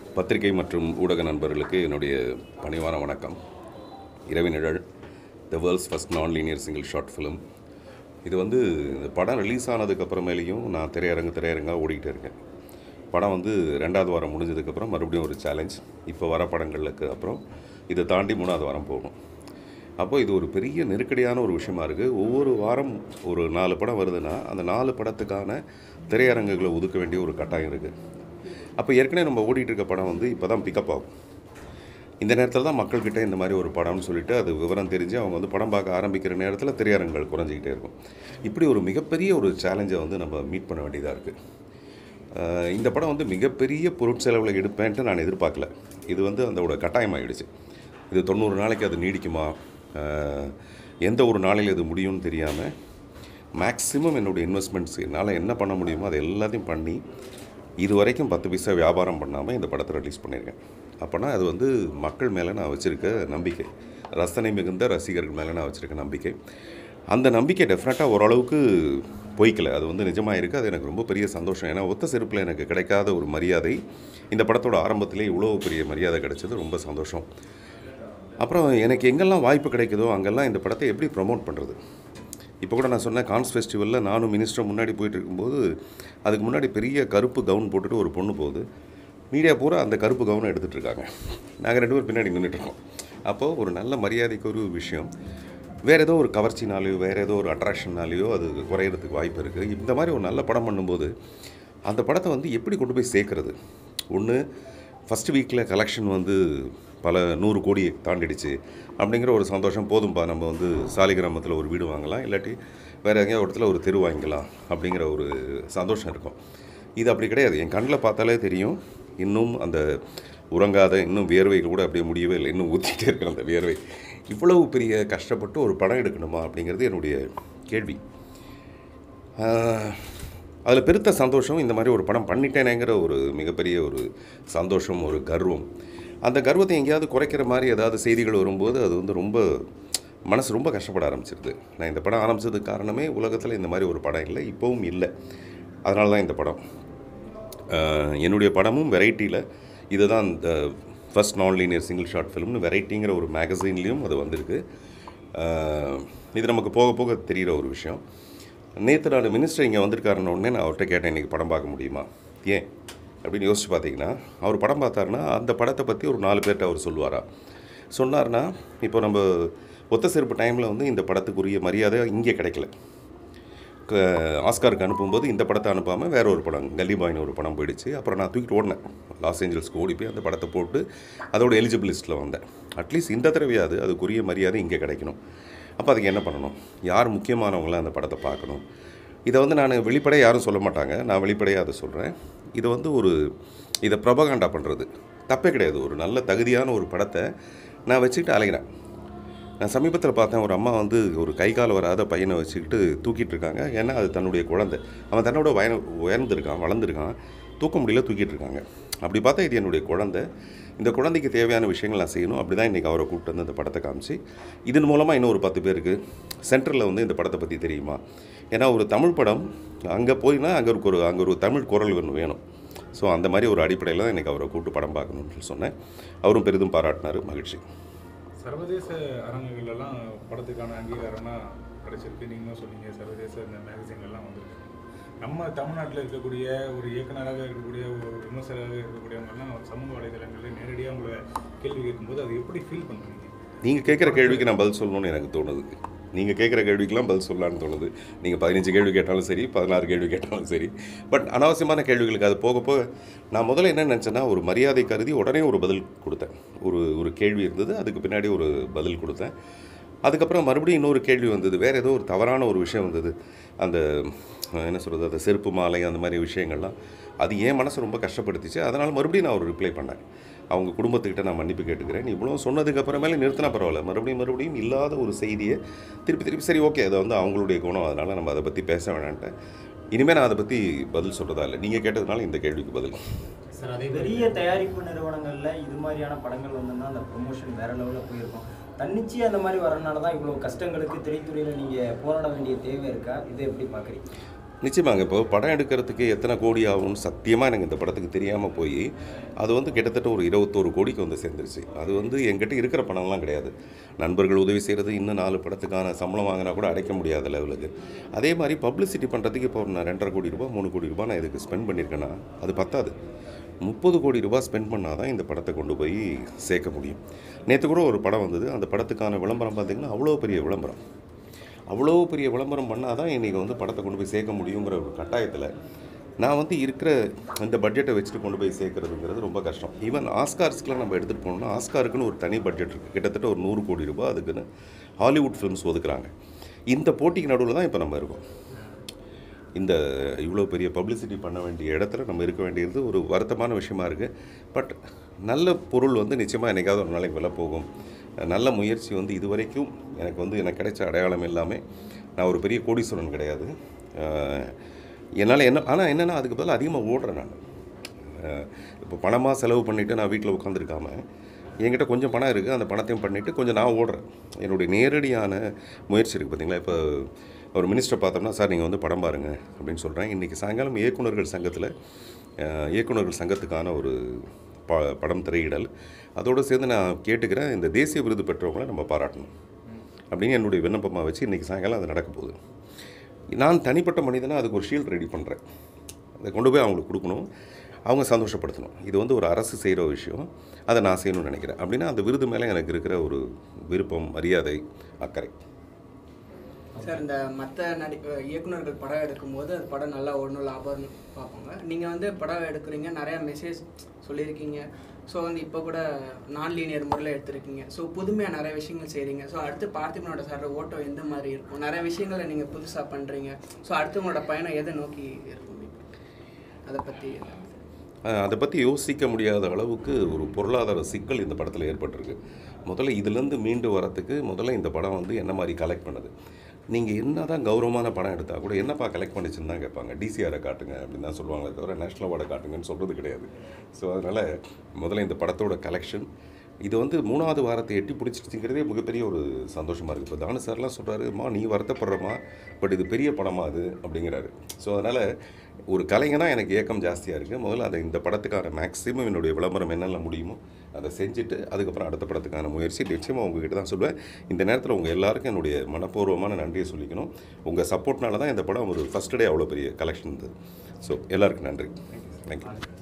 பத்திரிகை மற்றும் ஊடக நண்பர்களுக்கு என்னுடைய பணிவான வணக்கம் இரவு நிழல் the world's first non linear single shot film இது வந்து இந்த படம் ரிலீஸ் ஆனதுக்கு அப்புறமேலேயும் நான் திரையரங்கு திரையரங்காக ஓடிக்கிட்டே இருக்கேன் படம் வந்து ரெண்டாவது வாரம் முடிஞ்சதுக்கப்புறம் மறுபடியும் ஒரு சேலஞ்ச் இப்போ வர படங்களுக்கு அப்புறம் இதை தாண்டி மூணாவது வாரம் போகணும் அப்போ இது ஒரு பெரிய நெருக்கடியான ஒரு விஷயமா இருக்குது ஒவ்வொரு வாரம் ஒரு நாலு படம் வருதுன்னா அந்த நாலு படத்துக்கான திரையரங்குகளை ஒதுக்க வேண்டிய ஒரு கட்டாயம் இருக்குது அப்போ ஏற்கனவே நம்ம ஓடிட்டு இருக்க படம் வந்து இப்போ தான் பிக்கப் ஆகும் இந்த நேரத்தில் தான் மக்கள்கிட்ட இந்த மாதிரி ஒரு படம்னு சொல்லிட்டு அது விவரம் தெரிஞ்சு அவங்க வந்து படம் பார்க்க ஆரம்பிக்கிற நேரத்தில் திரையரங்குகள் குறைஞ்சிக்கிட்டே இருக்கும் இப்படி ஒரு மிகப்பெரிய ஒரு சேலஞ்சை வந்து நம்ம மீட் பண்ண வேண்டியதாக இருக்குது இந்த படம் வந்து மிகப்பெரிய பொருட்செலவில் எடுப்பேன்ட்டு நான் எதிர்பார்க்கல இது வந்து அதோட கட்டாயமாகிடுச்சு இது தொண்ணூறு நாளைக்கு அது நீடிக்குமா அஹ், எந்த ஒரு நாளையில் இது முடியும்னு தெரியாமல் மேக்ஸிமம் என்னுடைய இன்வெஸ்ட்மெண்ட்ஸ் என்னால் என்ன பண்ண முடியுமோ அதை எல்லாத்தையும் பண்ணி இது வரைக்கும் பத்து பைசா வியாபாரம் பண்ணாமல் இந்த படத்தை ரிலீஸ் பண்ணியிருக்கேன் அப்போனா அது வந்து மக்கள் மேலே நான் வச்சுருக்க நம்பிக்கை ரசனை மிகுந்த ரசிகர்கள் மேலே நான் வச்சுருக்க நம்பிக்கை அந்த நம்பிக்கை டெஃபினட்டாக ஓரளவுக்கு பொய்க்கல அது வந்து நிஜமாக இருக்குது அது எனக்கு ரொம்ப பெரிய சந்தோஷம் ஏன்னா ஒத்த செருப்பில் எனக்கு கிடைக்காத ஒரு மரியாதை இந்த படத்தோட ஆரம்பத்திலே இவ்வளோ பெரிய மரியாதை கிடைச்சது ரொம்ப சந்தோஷம் அப்புறம் எனக்கு எங்கெல்லாம் வாய்ப்பு கிடைக்குதோ அங்கெல்லாம் இந்த படத்தை எப்படி ப்ரமோட் பண்ணுறது இப்போ கூட நான் சொன்னேன் கான்ஸ் ஃபெஸ்டிவலில் நானும் மினிஸ்டரும் முன்னாடி போயிட்டு இருக்கும்போது அதுக்கு முன்னாடி பெரிய கருப்பு கவுன் போட்டுட்டு ஒரு பொண்ணு போகுது மீடியா பூரா அந்த கருப்பு கவுனை எடுத்துகிட்டு இருக்காங்க நாங்கள் ரெண்டு பேரும் பின்னாடி நின்றுட்டு இருக்கோம் அப்போது ஒரு நல்ல மரியாதைக்கு ஒரு விஷயம் வேறு ஏதோ ஒரு கவர்ச்சினாலேயோ வேறு ஏதோ ஒரு அட்ராக்ஷன்னாலேயோ அது குறையிறதுக்கு வாய்ப்பு இருக்குது இந்த மாதிரி ஒரு நல்ல படம் பண்ணும்போது அந்த படத்தை வந்து எப்படி கொண்டு போய் சேர்க்கறது ஒன்று ஃபஸ்ட் வீக்கில் கலெக்ஷன் வந்து பல நூறு கோடி தாண்டிடுச்சு அப்படிங்கிற ஒரு சந்தோஷம் போதும்பா நம்ம வந்து சாலிகிராமத்தில் ஒரு வீடு வாங்கலாம் இல்லாட்டி வேறு எங்கேயோ ஒரு இடத்துல ஒரு தெரு வாங்கிக்கலாம் அப்படிங்கிற ஒரு சந்தோஷம் இருக்கும் இது அப்படி கிடையாது என் கண்ணில் பார்த்தாலே தெரியும் இன்னும் அந்த உறங்காத இன்னும் வியர்வைகள் கூட அப்படியே முடியவே இல்லை இன்னும் ஊற்றிட்டே இருக்கிற அந்த வியர்வை இவ்வளவு பெரிய கஷ்டப்பட்டு ஒரு படம் எடுக்கணுமா அப்படிங்கிறது என்னுடைய கேள்வி அதில் பெருத்த சந்தோஷம் இந்த மாதிரி ஒரு படம் பண்ணிட்டேனேங்கிற ஒரு மிகப்பெரிய ஒரு சந்தோஷம் ஒரு கர்வம் அந்த கர்வத்தை எங்கேயாவது குறைக்கிற மாதிரி ஏதாவது செய்திகள் வரும்போது அது வந்து ரொம்ப மனசு ரொம்ப கஷ்டப்பட ஆரம்பிச்சிருது நான் இந்த படம் ஆரம்பிச்சதுக்கு காரணமே உலகத்தில் இந்த மாதிரி ஒரு படம் இல்லை இப்போவும் இல்லை அதனால தான் இந்த படம் ஆஹ் என்னுடைய படமும் வெரைட்டியில் இதுதான் இந்த first non linear single shot ஃபிலிம்னு வெரைட்டிங்கிற ஒரு மேகசைன்லேயும் அது வந்திருக்கு ஆஹ் இது நமக்கு போக போக தெரிகிற ஒரு விஷயம் நேற்று நான் மினிஸ்டர் இங்கே வந்திருக்காருன்ன உடனே நான் அவர்கிட்ட கேட்டேன் இன்றைக்கி படம் பார்க்க முடியுமா ஏன் அப்படின்னு யோசிச்சு பார்த்தீங்கன்னா அவர் படம் பார்த்தாருன்னா அந்த படத்தை பற்றி ஒரு நாலு பேர்கிட்ட அவர் சொல்லுவாரா சொன்னார்னா இப்போ நம்ம ஒத்த செருப்பு டைமில் வந்து இந்த படத்துக்குரிய மரியாதை இங்கே கிடைக்கல க- ஆஸ்காருக்கு அனுப்பும்போது இந்த படத்தை அனுப்பாமல் வேற ஒரு படம் கல்லி பாய்னு ஒரு படம் போயிடுச்சு அப்புறம் நான் தூக்கிட்டு ஓடினேன் லாஸ் ஏஞ்சல்ஸ்க்கு ஓடி போய் அந்த படத்தை போட்டு அதோட எலிஜிபிள் லிஸ்ட்டில் வந்தேன் அட்லீஸ்ட் இந்த தடவையாவது அதுக்குரிய மரியாதை இங்கே கிடைக்கணும் அப்போ அதுக்கு என்ன பண்ணணும் யார் முக்கியமானவங்களாம் அந்த படத்தை பார்க்கணும் இதை வந்து நான் வெளிப்படையாக யாரும் சொல்ல மாட்டாங்க நான் வெளிப்படையாக அதை சொல்கிறேன் இதை வந்து ஒரு இதை ப்ரபகாண்டா பண்ணுறது தப்பே கிடையாது ஒரு நல்ல தகுதியான ஒரு படத்தை நான் வச்சுக்கிட்டு அலைகிறேன் நான் சமீபத்தில் பார்த்தேன் ஒரு அம்மா வந்து ஒரு கை கால் வராத பையனை வச்சுக்கிட்டு தூக்கிட்டு இருக்காங்க ஏன்னா அது தன்னுடைய குழந்தை அவன் தன்னோட வய உயர்ந்திருக்கான் வளர்ந்துருக்கான் தூக்க முடியல தூக்கிட்டு இருக்காங்க அப்படி பார்த்தா இது என்னுடைய குழந்தை இந்த குழந்தைக்கு தேவையான விஷயங்கள் நான் செய்யணும் அப்படி தான் இன்றைக்கி அவரை கூப்பிட்டு வந்து இந்த படத்தை காமிச்சு இதன் மூலமாக இன்னும் ஒரு பத்து பேருக்கு சென்டரில் வந்து இந்த படத்தை பற்றி தெரியுமா ஏன்னா ஒரு தமிழ் படம் அங்கே போயினா அங்கே ஒரு ஒரு- அங்கே ஒரு தமிழ் குரல் ஒன்று வேணும் ஸோ அந்த மாதிரி ஒரு அடிப்படையில் தான் இன்றைக்கி அவரை கூப்பிட்டு படம் பார்க்கணும்னு சொல்லி சொன்னேன் அவரும் பெரிதும் பாராட்டினார் மகிழ்ச்சி சர்வதேச அரங்குகளெல்லாம் படத்துக்கான அங்கீகாரம்லாம் கிடைச்சிருக்கு நீங்களும் சொன்னீங்க சர்வதேச இந்த மேகசின்லாம் வந்திருக்கு நம்ம தமிழ்நாட்டில் இருக்கக்கூடிய ஒரு இயக்குனராக இருக்கக்கூடிய ஒரு விமர்சகராக இருக்கக்கூடியவங்கெல்லாம் சமூக வலைதளங்களில் நேரடியாக உங்களை கேள்வி கேட்கும்போது அதை எப்படி ஃபீல் பண்ணுறீங்க நீங்கள் கேட்குற கேள்விக்கு நான் பதில் சொல்லணும்னு எனக்கு தோணுது நீங்கள் கேட்குற கேள்விக்கெல்லாம் பதில் சொல்லலான்னு தோணுது நீங்கள் பதினஞ்சு கேள்வி கேட்டாலும் சரி பதினாறு கேள்வி கேட்டாலும் சரி பட் அனாவசியமான கேள்விகளுக்கு அது போக போக நான் முதல்ல என்ன நினச்சேன்னா ஒரு மரியாதை கருதி உடனே ஒரு பதில் கொடுத்தேன் ஒரு ஒரு கேள்வி இருந்தது அதுக்கு பின்னாடி ஒரு பதில் கொடுத்தேன் அதுக்கப்புறம் மறுபடியும் இன்னொரு கேள்வி வந்தது வேறு ஏதோ ஒரு தவறான ஒரு விஷயம் வந்தது அந்த அஹ், என்ன சொல்கிறது அந்த செருப்பு மாலை அந்த மாதிரி விஷயங்கள்லாம் அது என் மனசை ரொம்ப கஷ்டப்படுத்திச்சு அதனால் மறுபடியும் நான் ஒரு ரிப்ளை பண்ணேன் அவங்க குடும்பத்துக்கிட்ட நான் மன்னிப்பு கேட்டுக்கிறேன் நீ இவ்வளோ சொன்னதுக்கு அப்புறமேலே நிறுத்தினா பரவாயில்ல மறுபடியும் மறுபடியும் இல்லாத ஒரு செய்தியை திருப்பி திருப்பி சரி ஓகே அது வந்து அவங்களுடைய குணம் அதனால் நம்ம அதை பற்றி பேச வேணான்ட்டேன் இனிமேல் நான் அதை பற்றி பதில் சொல்கிறதா இல்லை நீங்கள் கேட்டதுனால இந்த கேள்விக்கு பதில் சார் அதே பெரிய தயாரிப்பு நிறுவனங்கள்ல இது மாதிரியான படங்கள் வந்தோம்னா அந்த ப்ரொமோஷன் வேற லெவலில் போயிருக்கும் தன்னிச்சு அந்த மாதிரி வரனால தான் இவ்வளோ கஷ்டங்களுக்கு திரைத்துறையில் நீங்கள் போராட வேண்டிய தேவை இருக்கா இதை எப்படி பார்க்குறீங்க நிச்சயமாங்க இப்போ படம் எடுக்கிறதுக்கு எத்தனை கோடி ஆகும்னு சத்தியமாக எனக்கு இந்த படத்துக்கு தெரியாமல் போய் அது வந்து கிட்டத்தட்ட ஒரு இருபத்தோரு கோடிக்கு வந்து சேர்ந்துருச்சு அது வந்து என்கிட்ட இருக்கிற பணம்லாம் கிடையாது நண்பர்கள் உதவி செய்கிறது இன்னும் நாலு படத்துக்கான சம்பளம் வாங்கினா கூட அடைக்க முடியாத லெவலுக்கு அதே மாதிரி பப்ளிசிட்டி பண்ணுறதுக்கு இப்போ நான் ரெண்டரை கோடி ரூபாய் மூணு கோடி ரூபாய் நான் இதுக்கு ஸ்பெண்ட் பண்ணியிருக்கேன்னா அது பத்தாது முப்பது கோடி ரூபாய் ஸ்பெண்ட் பண்ணால் தான் இந்த படத்தை கொண்டு போய் சேர்க்க முடியும் நேற்று கூட ஒரு படம் வந்தது அந்த படத்துக்கான விளம்பரம் பார்த்திங்கன்னா அவ்வளோ பெரிய விளம்பரம் அவ்வளோ பெரிய விளம்பரம் பண்ணால் தான் இன்றைக்கி வந்து படத்தை கொண்டு போய் சேர்க்க முடியுங்கிற ஒரு கட்டாயத்தில் நான் வந்து இருக்கிற இந்த பட்ஜெட்டை வச்சுட்டு கொண்டு போய் சேர்க்கறதுங்கிறது ரொம்ப கஷ்டம் ஈவன் ஆஸ்கார்ஸ்க்குலாம் நம்ம எடுத்துகிட்டு போனோம்னா ஆஸ்காருக்குன்னு ஒரு தனி பட்ஜெட் இருக்குது கிட்டத்தட்ட ஒரு நூறு கோடி ரூபாய் அதுக்குன்னு ஹாலிவுட் ஃபிலிம்ஸ் ஒதுக்குறாங்க இந்த போட்டிக்கு நடுவில் தான் இப்போ நம்ம இருக்கோம் இந்த இவ்வளோ பெரிய பப்ளிசிட்டி பண்ண வேண்டிய இடத்துல நம்ம இருக்க வேண்டியது ஒரு வருத்தமான விஷயமா இருக்குது பட் நல்ல பொருள் வந்து நிச்சயமாக என்னைக்காவது ஒரு நாளைக்கு விலை போகும் நல்ல முயற்சி வந்து இது வரைக்கும் எனக்கு வந்து எனக்கு கிடைச்ச அடையாளம் எல்லாமே நான் ஒரு பெரிய கோடீஸ்வரன் கிடையாது என்னால் என்ன ஆனால் என்னென்னா அதுக்கு பதிலாக அதிகமாக ஓடுறேன் நான் இப்போ பணமாக செலவு பண்ணிவிட்டு நான் வீட்டில் உட்காந்துருக்காம என்கிட்ட கொஞ்சம் பணம் இருக்குது அந்த பணத்தையும் பண்ணிவிட்டு கொஞ்சம் நான் ஓடுறேன் என்னுடைய நேரடியான முயற்சி இருக்குது பார்த்தீங்களா இப்போ ஒரு மினிஸ்டர் பார்த்தோம்னா சார் நீங்கள் வந்து படம் பாருங்கள் அப்படின்னு சொல்கிறேன் இன்றைக்கி சாயங்காலம் இயக்குனர்கள் சங்கத்தில் அஹ், இயக்குனர்கள் சங்கத்துக்கான ஒரு ப படம் திரையிடல் அதோடு சேர்ந்து நான் கேட்டுக்கிறேன் இந்த தேசிய விருது பெற்றவங்கள நம்ம பாராட்டணும் அப்படின்னு என்னுடைய விண்ணப்பமாக வச்சு இன்றைக்கி சாயங்காலம் அது நடக்க போகுது நான் தனிப்பட்ட மனிதனாக அதுக்கு ஒரு ஷீல்ட் ரெடி பண்ணுறேன் அதை கொண்டு போய் அவங்களுக்கு கொடுக்கணும் அவங்க சந்தோஷப்படுத்தணும் இது வந்து ஒரு அரசு செய்கிற விஷயம் அதை நான் செய்யணும்னு நினைக்கிறேன் அப்படின்னா அந்த விருது மேலே எனக்கு இருக்கிற ஒரு விருப்பம் மரியாதை அக்கறை சார் இந்த மற்ற நடி இயக்குனர்கள் படம் எடுக்கும்போது அது படம் நல்லா ஓடணும் லாபம்னு பார்ப்பாங்க நீங்கள் வந்து படம் எடுக்கிறீங்க நிறையா மெசேஜ் சொல்லியிருக்கீங்க ஸோ வந்து இப்போ கூட நான் லீனியர் முறையில் எடுத்திருக்கீங்க ஸோ புதுமையாக நிறைய விஷயங்கள் செய்கிறீங்க ஸோ அடுத்து பார்த்திபனோட சார் ஓட்டம் எந்த மாதிரி இருக்கும் நிறைய விஷயங்களை நீங்கள் புதுசாக பண்ணுறீங்க ஸோ அடுத்து உங்களோட பயணம் எதை நோக்கி இருக்கும் அதை பற்றி அஹ் அதை பற்றி யோசிக்க முடியாத அளவுக்கு ஒரு பொருளாதார சிக்கல் இந்த படத்தில் ஏற்பட்டிருக்கு முதல்ல இதுலேருந்து மீண்டு வரத்துக்கு முதல்ல இந்த படம் வந்து என்ன மாதிரி கலெக்ட் பண்ணுது நீங்கள் என்ன தான் கௌரவமான படம் எடுத்தால் கூட என்னப்பா கலெக்ட் பண்ணிச்சுன்னு தான் கேட்பாங்க டிசிஆரை காட்டுங்க அப்படின்னு தான் சொல்லுவாங்களே தவிர நேஷ்னல் அவார்டை காட்டுங்கன்னு சொல்கிறது கிடையாது ஸோ அதனால் முதல்ல இந்த படத்தோட கலெக்ஷன் இது வந்து மூணாவது வாரத்தை எட்டி பிடிச்சிருச்சுங்கிறதே மிகப்பெரிய ஒரு சந்தோஷமாக இருக்குது இப்போ தானு சார்லாம் சொல்கிறாரு மா நீ வருத்தப்படுறமா பட் இது பெரிய படமா அது அப்படிங்கிறாரு ஸோ அதனால் ஒரு கலைஞனா எனக்கு ஏக்கம் ஜாஸ்தியாக இருக்குது முதல்ல அதை இந்த படத்துக்கான மேக்ஸிமம் என்னுடைய விளம்பரம் என்னென்ன முடியுமோ அதை செஞ்சுட்டு அதுக்கப்புறம் அடுத்த படத்துக்கான முயற்சி நிச்சயமாக உங்ககிட்ட தான் சொல்லுவேன் இந்த நேரத்தில் உங்கள் எல்லாருக்கும் என்னுடைய மனப்பூர்வமான நன்றியை சொல்லிக்கணும் உங்கள் சப்போர்ட்னால தான் இந்த படம் ஒரு ஃபஸ்ட் டே அவ்வளோ பெரிய கலெக்ஷன் இருந்தது ஸோ எல்லாருக்கும் நன்றி தேங்க்யூ